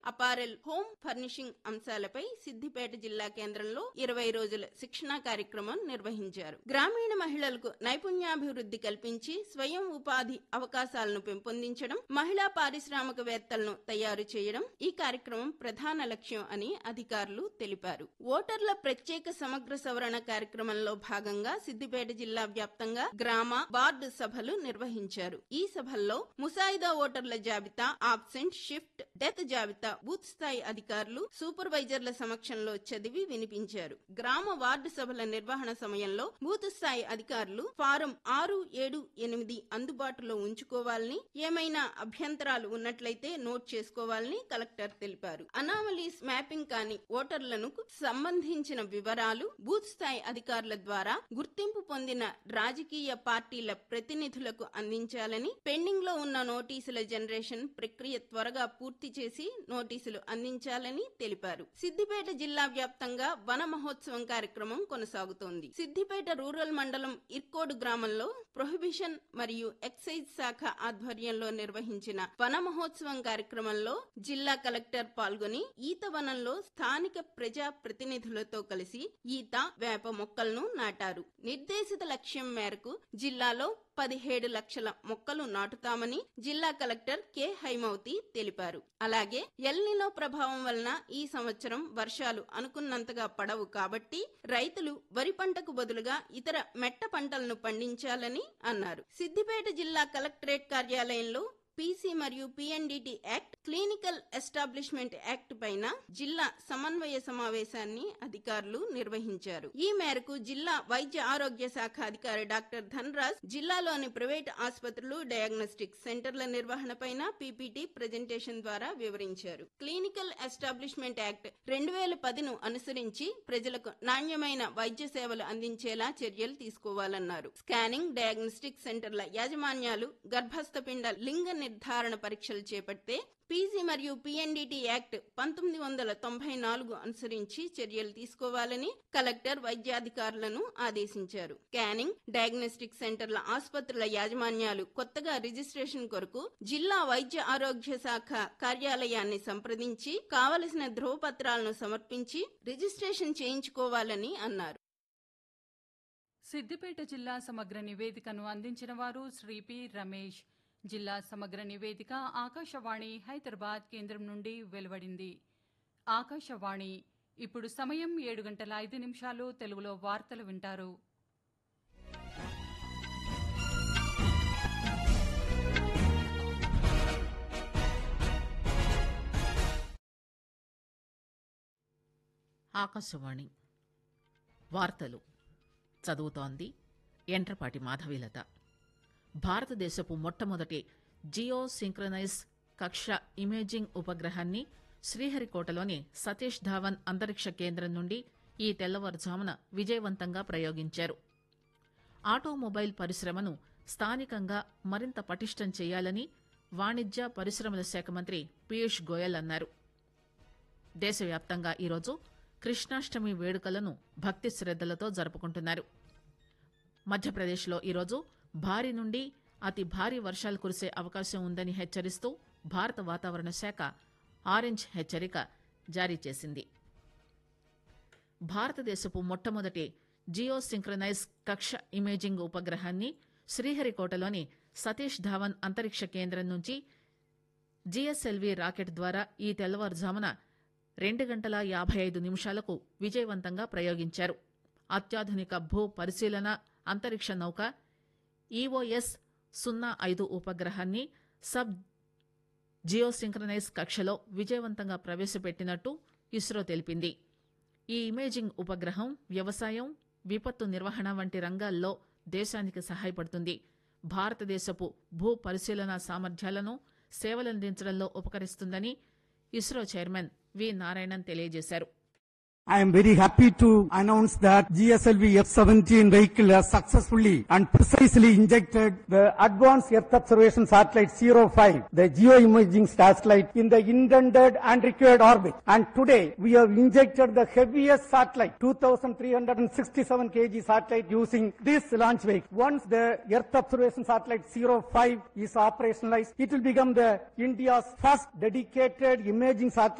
Apparel home furnishing అంశాలపై సిద్దిపేట జిల్లా కేంద్రంలో ఇరవై రోజుల శిక్షణా కార్యక్రమం నిర్వహించారు గ్రామీణ మహిళలకు నైపుణ్యాభివృద్ధి కల్పించి స్వయం ఉపాధి అవకాశాలను పెంపొందించడం మహిళా పారిశ్రామికవేత్తలను తయారు చేయడం ఈ కార్యక్రమం ప్రధాన లక్ష్యం అని అధికారులు తెలిపారు ఓటర్ల ప్రత్యేక సమగ్ర సవరణ కార్యక్రమంలో భాగంగా సిద్దిపేట జిల్లా వ్యాప్తంగా గ్రామ వార్డు సభలు నిర్వహించారు ఈ సభల్లో ముసాయిదా ఓటర్ల జాబితా ఆబ్సెంట్ షిఫ్ట్ డెత్ జాబితా బూత్ స్థాయి అధికారులు సూపర్వైజర్ల సమక్షంలో చదివి వినిపించారు గ్రామ వార్డు సభల నిర్వహణ సమయంలో బూత్ స్థాయి అధికారులు ఫారం ఆరు ఏడు ఎనిమిది అందుబాటులో ఉంచుకోవాలని ఏమైనా అభ్యంతరాలు ఉన్నట్లయితే నోట్ చేసుకోవాలని కలెక్టర్ తెలిపారు అనామలీస్ మ్యాపింగ్ కాని ఓటర్లను సంబంధించిన వివరాలు బూత్ స్థాయి అధికారుల ద్వారా గుర్తింపు పొందిన రాజకీయ పార్టీల ప్రతినిధులకు అందించాలని పెండింగ్ లో ఉన్న నోటీసుల జనరేషన్ ప్రక్రియ త్వరగా పూర్తి చేసి నోటీసులు అందించాలని తెలిపారు సిద్దిపేట జిల్లా వ్యాప్తంగా వన మహోత్సవం కార్యక్రమం కొనసాగుతోంది సిద్దిపేట రూరల్ మండలం ఇర్కోడు గ్రామంలో ప్రొహిబిషన్ మరియు ఎక్సైజ్ శాఖ ఆధ్వర్యంలో నిర్వహించిన వన మహోత్సవం కార్యక్రమంలో జిల్లా కలెక్టర్ పాల్గొని ఈత వనంలో స్థానిక ప్రజా ప్రతినిధులతో కలిసి ఈత వేప మొక్కలను నాటారు నిర్దేశిత లక్ష్యం మేరకు జిల్లాలో పదిహేడు లక్షల మొక్కలు నాటుతామని జిల్లా కలెక్టర్ కె హైమవతి తెలిపారు అలాగే ఎల్నినో ప్రభావం వలన ఈ సంవత్సరం వర్షాలు అనుకున్నంతగా పడవు కాబట్టి రైతులు వరి పంటకు బదులుగా ఇతర మెట్ట పంటలను పండించాలని అన్నారు సిద్దిపేట జిల్లా కలెక్టరేట్ కార్యాలయంలో పీసీ మరియు PNDT act clinical establishment act పైన జిల్లా సమన్వయ సమావేశాన్ని అధికారులు నిర్వహించారు ఈ మేరకు జిల్లా వైద్య ఆరోగ్య శాఖ అధికారి డాక్టర్ ధనరాజ్ జిల్లాలోని ప్రైవేట్ ఆసుపత్రులు డయాగ్నోస్టిక్ సెంటర్ల నిర్వహణ పైన పీపీటీ ప్రజెంటేషన్ ద్వారా వివరించారు క్లినికల్ ఎస్టాబ్లిష్మెంట్ యాక్ట్ రెండు వేల పదిను అనుసరించి ప్రజలకు నాణ్యమైన వైద్య సేవలు అందించేలా చర్యలు తీసుకోవాలన్నారు స్కానింగ్ డయాగ్నోస్టిక్ సెంటర్ల యాజమాన్యాలు గర్భస్థ పిండ లింగ నిర్ధారణ పరీక్షలు చేపడితే పీజీ మరియు పిఎన్డిటి యాక్ట్ పంతొమ్మిది వందల తొంభై నాలుగు అనుసరించి చర్యలు తీసుకోవాలని కలెక్టర్ వైద్యాధికారులను ఆదేశించారు స్కానింగ్ డయాగ్నోస్టిక్ సెంటర్ల ఆసుపత్రుల యాజమాన్యాలు కొత్తగా రిజిస్ట్రేషన్ కొరకు జిల్లా వైద్య ఆరోగ్య శాఖ కార్యాలయాన్ని సంప్రదించి కావలసిన ధ్రువపత్రాలను సమర్పించి రిజిస్ట్రేషన్ చేయించుకోవాలని అన్నారు సిద్దిపేట జిల్లా సమగ్ర నివేదికను అందించిన వారు శ్రీ పి రమేష్ జిల్లా సమగ్ర నివేదిక ఆకాశవాణి హైదరాబాద్ కేంద్రం నుండి వెలువడింది ఆకాశవాణి ఇప్పుడు సమయం ఏడు గంటల ఐదు నిమిషాలు తెలుగులో వార్తలు వింటారు ఆకాశవాణి వార్తలు చదువుతోంది ఎంట్రపాటి మాధవీలత భారతదేశపు మొట్టమొదటి జియో సింక్రనైజ్ కక్ష ఇమేజింగ్ ఉపగ్రహాన్ని శ్రీహరికోటలోని సతీష్ ధావన్ అంతరిక్ష కేంద్రం నుండి ఈ తెల్లవారుజామున విజయవంతంగా ప్రయోగించారు ఆటోమొబైల్ పరిశ్రమను స్థానికంగా మరింత పటిష్టం చేయాలని వాణిజ్య పరిశ్రమల శాఖ మంత్రి పీయూష్ గోయల్ అన్నారు దేశవ్యాప్తంగా ఈరోజు కృష్ణాష్టమి వేడుకలను భక్తి శ్రద్దలతో జరుపుకుంటున్నారు మధ్యప్రదేశ్లో ఈరోజు భారీ నుండి అతి భారీ వర్షాలు కురిసే అవకాశం ఉందని హెచ్చరిస్తూ భారత వాతావరణ శాఖ ఆరెంజ్ హెచ్చరిక జారీ చేసింది భారతదేశపు మొట్టమొదటి జియో సింక్రనైజ్ కక్ష ఇమేజింగ్ ఉపగ్రహాన్ని శ్రీహరికోటలోని సతీష్ ధావన్ అంతరిక్ష కేంద్రం నుంచి జిఎస్ఎల్వి రాకెట్ ద్వారా ఈ తెల్లవారుజామున రెండు గంటల యాభై ఐదు నిమిషాలకు విజయవంతంగా ప్రయోగించారు అత్యాధునిక భూ పరిశీలన అంతరిక్ష నౌక ఈఓఎస్ సున్నా ఐదు ఉపగ్రహాన్ని సబ్ జియోసింక్రనైజ్ కక్షలో విజయవంతంగా ప్రవేశపెట్టినట్టు ఇస్రో తెలిపింది ఈ ఇమేజింగ్ ఉపగ్రహం వ్యవసాయం విపత్తు నిర్వహణ వంటి రంగాల్లో దేశానికి సహాయపడుతుంది భారతదేశపు భూ పరిశీలన సామర్థ్యాలను సేవలందించడంలో ఉపకరిస్తుందని ఇస్రో చైర్మన్ వి నారాయణన్ తెలియజేశారు I am very happy to announce that GSLV F-17 vehicle has successfully and precisely injected the Advanced Earth Observation Satellite 05, the geoimaging satellite, in the intended and required orbit. And today, we have injected the heaviest satellite, 2,367 kg satellite using this launch vehicle. Once the Earth Observation Satellite 05 is operationalized, it will become the India's first dedicated imaging satellite